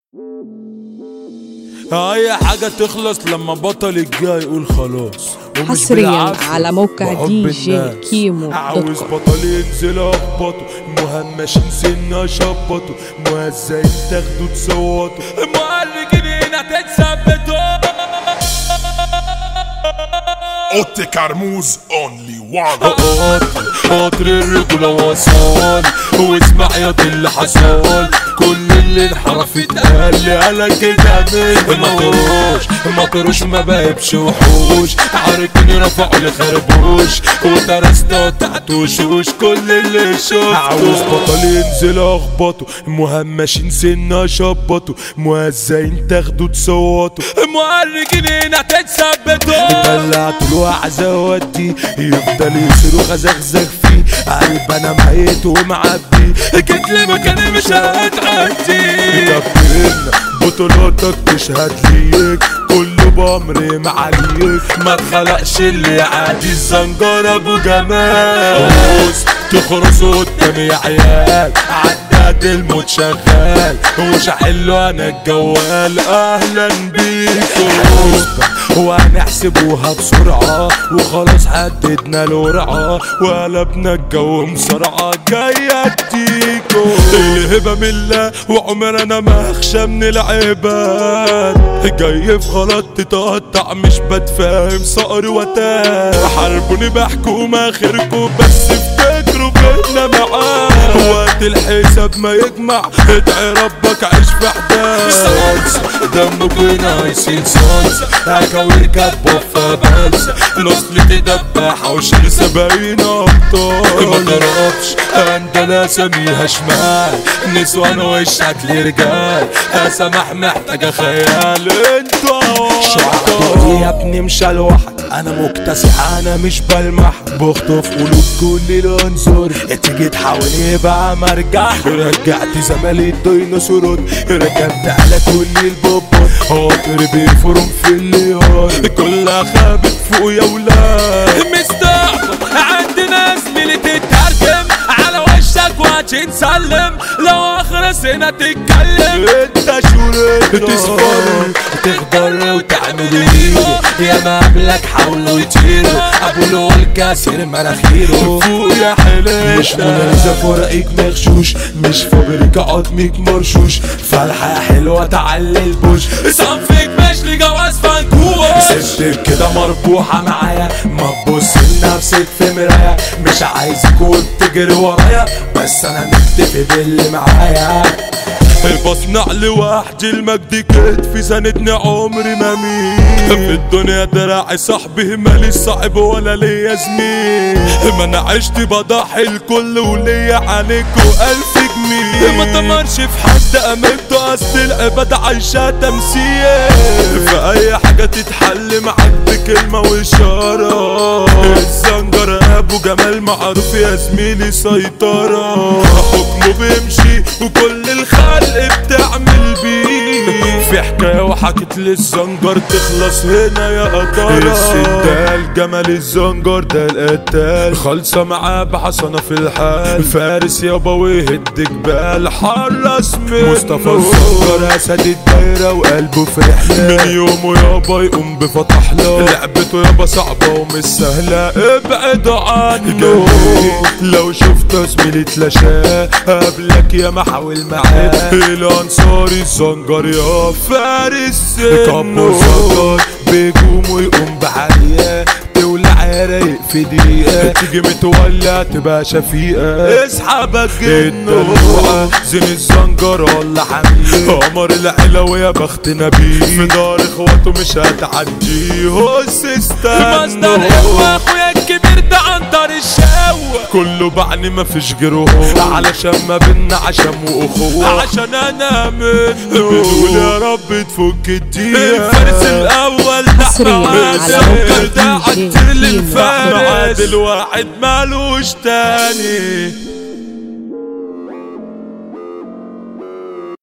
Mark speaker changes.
Speaker 1: اي حاجة تخلص لما بطل الجاي يقول خلاص ومش
Speaker 2: حصرياً
Speaker 1: بالعافية،
Speaker 2: على موقع
Speaker 1: بحب
Speaker 2: دي جي
Speaker 1: الناس.
Speaker 2: كيمو دوت
Speaker 1: عاوز
Speaker 2: كوم.
Speaker 1: بطل ينزل اخبطه مهمشين سنة شبطه موزعين تاخدوا تصوتوا مؤرجين هتتثبتوا
Speaker 3: اوتي كرموز اونلي وان
Speaker 1: قطر قطر الرجولة وصل واسمع يا اللي حصل كل اللي انحرف اتقال لي على كده من ما طروش ما طروش ما بقبش وحوش عارفني رفعوا لي خربوش وترست وتحت وشوش كل اللي شفته عاوز بطل ينزل اخبطه مهمشين سنة شبطوا موزعين تاخدوا تصوتوا مؤرجين هتتثبتوا طلعت له عزا ودي يفضل يصرخ ازغزغ فيه قلب انا ميت ومعبي جيت لمكاني مش هتعدي كفينا بطولاتك تشهد ليك كله بأمر معاليك ما اتخلقش اللي عادي الزنجر ابو جمال بص تخرص قدامي يا عيال عداد الموت شغال ومش هحله انا الجوال اهلا بيكم وهنحسبوها بسرعة وخلاص حددنا الورعة وقلبنا الجو مسرعة جاي اديكو الهبة من الله وعمرنا ما اخشى من العباد جاي في غلط تتقطع مش بتفاهم صقر وتاه حاربوني بحكومة خيركم بس افتكروا بينا معاه وقت الحساب ما يجمع ادعي ربك عيش في حداث دمك نايسين صلصة هكاوي كاتبه في بلسة نصل تدبح وشيل سبعين ابطال ما ضربش عندنا سميها شمال نسوان وشك لرجال اسمح محتاجة خيال انتوا شعبي يا ابني مش الواحد انا مكتسح انا مش بلمح بخطف قلوب كل الانظر تيجي تحاول يبقى مرجع رجعت زمالي الديناصورات ركبت على كل البوبات خاطر بيفرم في الليار كلها خابت فوق يا ولاد مستقبل عندنا زميلة تترجم على وشك وهتشين سلم لو اخر سنة تتكلم انت شو تصفر تقدر وتعمل ايه يا ما قبلك حاولوا يطيروا ابو لول كاسر مناخيره فوق يا حلال مش منازة فرقك مغشوش مش فابريكا عظمك مرشوش فالحة حلوة تعلي البوش صنفك مش لجواز فانكوش سبتك كده مربوحة معايا ما تبص لنفسك في مراية مش عايزك تجري ورايا بس انا مكتفي باللي معايا بصنع لوحدي المجد كتفي سندني عمري ما مين في الدنيا دراعي صاحبي مالي صاحب ولا ليا زميل ما انا عشت بضحي الكل وليا عليكوا الف جنيه ما تمرش في حد امنته اصل العباد عايشة تمثيل في اي حاجة تتحل معاك بكلمة واشارة الزنجر ابو جمال معروف يا زميلي سيطرة حكمه بيمشي وكل الخلق بتعمل بيه في حكاية وحكت للزنجر تخلص هنا يا قطارة السندال جمال الزنجر ده القتال خالصة معاه بحصنة في الحال فارس يابا ويهد جبال حرس منه مصطفى الزنجر اسد الدايرة وقلبه في رحلة من يومه يابا يقوم بفتح له لعبته يابا صعبة ومش سهلة ابعد عنه لو شفت زميلي اتلاشاه قبلك يا ما حاول معاه الانصاري الزنجر يا فارس كابو زنجر بيقوم ويقوم بعالية تولع رايق في دقيقة تيجي متولع تبقى شفيقة اسحبك الدلوعة زين الزنجر ولا حمية قمر العيلة ويا بخت نبيه في دار اخواته مش هتعديه هس استنوا مصدر اخويا الكبير ده عنتر الشاوة كله بعني مفيش غيره هو علشان ما بينا عشم واخوة عشان انا منه بنقول يا رب تفك الدنيا الفارس الاول
Speaker 2: حصرياً على موقع
Speaker 1: ده
Speaker 2: دي جي
Speaker 1: عالتر
Speaker 2: كيمو
Speaker 1: للفارس
Speaker 2: دوت كوم.
Speaker 1: عادل واحد مالوش تاني